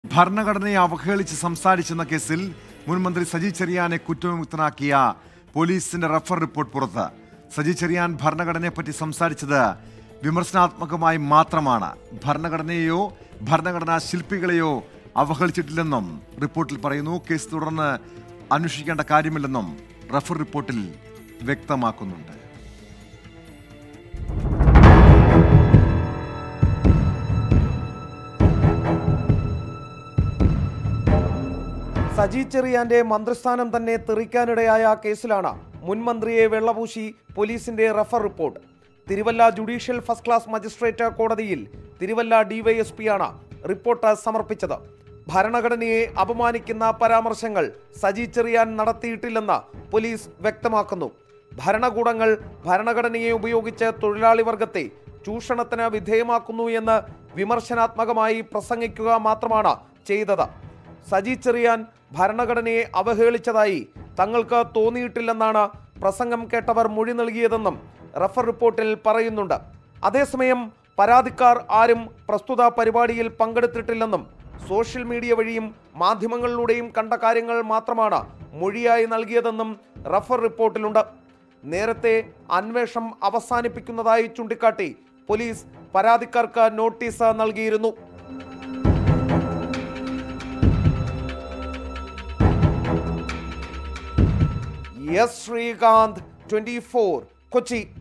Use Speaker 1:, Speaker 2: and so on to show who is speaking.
Speaker 1: ഭരണഘടനയെ അവഹേളിച്ച് സംസാരിച്ചെന്ന കേസിൽ മുൻ മന്ത്രി സജി ചെറിയാനെ കുറ്റവിമുക്തനാക്കിയ പോലീസിന്റെ റഫർ റിപ്പോർട്ട് പുറത്ത് സജി ചെറിയാൻ ഭരണഘടനയെപ്പറ്റി സംസാരിച്ചത് വിമർശനാത്മകമായി മാത്രമാണ് ഭരണഘടനയെയോ ഭരണഘടനാ ശില്പികളെയോ അവഹേളിച്ചിട്ടില്ലെന്നും റിപ്പോർട്ടിൽ പറയുന്നു കേസ് തുടർന്ന് അന്വേഷിക്കേണ്ട കാര്യമില്ലെന്നും റഫർ റിപ്പോർട്ടിൽ വ്യക്തമാക്കുന്നുണ്ട്
Speaker 2: സജി ചെറിയാന്റെ മന്ത്രിസ്ഥാനം തന്നെ തെറിക്കാനിടയായ കേസിലാണ് മുൻ മന്ത്രിയെ വെള്ളപൂശി പോലീസിന്റെ refer report Thiruvalla judicial first class magistrate കോടതിയിൽ തിരുവല്ല ഡിവൈഎസ്പിയാണ് റിപ്പോർട്ട് സമർപ്പിച്ചത് ഭരണഘടനയെ അപമാനിക്കുന്ന പരാമർശങ്ങൾ സജി ചെറിയാൻ നടത്തിയിട്ടില്ലെന്ന് പോലീസ് വ്യക്തമാക്കുന്നു ഭരണകൂടങ്ങൾ ഭരണഘടനയെ ഉപയോഗിച്ച് തൊഴിലാളി വർഗത്തെ ചൂഷണത്തിന് വിധേയമാക്കുന്നു എന്ന് വിമർശനാത്മകമായി പ്രസംഗിക്കുക മാത്രമാണ് ചെയ്തത് സജി ചെറിയാൻ ഭരണഘടനയെ അവഹേളിച്ചതായി തങ്ങൾക്ക് തോന്നിയിട്ടില്ലെന്നാണ് പ്രസംഗം കേട്ടവർ മൊഴി നൽകിയതെന്നും റഫർ റിപ്പോർട്ടിൽ പറയുന്നുണ്ട് അതേസമയം പരാതിക്കാർ ആരും പ്രസ്തുത പരിപാടിയിൽ പങ്കെടുത്തിട്ടില്ലെന്നും സോഷ്യൽ മീഡിയ വഴിയും മാധ്യമങ്ങളിലൂടെയും കണ്ട കാര്യങ്ങൾ മാത്രമാണ് മൊഴിയായി നൽകിയതെന്നും റഫർ റിപ്പോർട്ടിലുണ്ട് നേരത്തെ അന്വേഷണം അവസാനിപ്പിക്കുന്നതായി ചൂണ്ടിക്കാട്ടി പോലീസ് പരാതിക്കാർക്ക് നോട്ടീസ് നൽകിയിരുന്നു S Sreekanth twenty four Kochi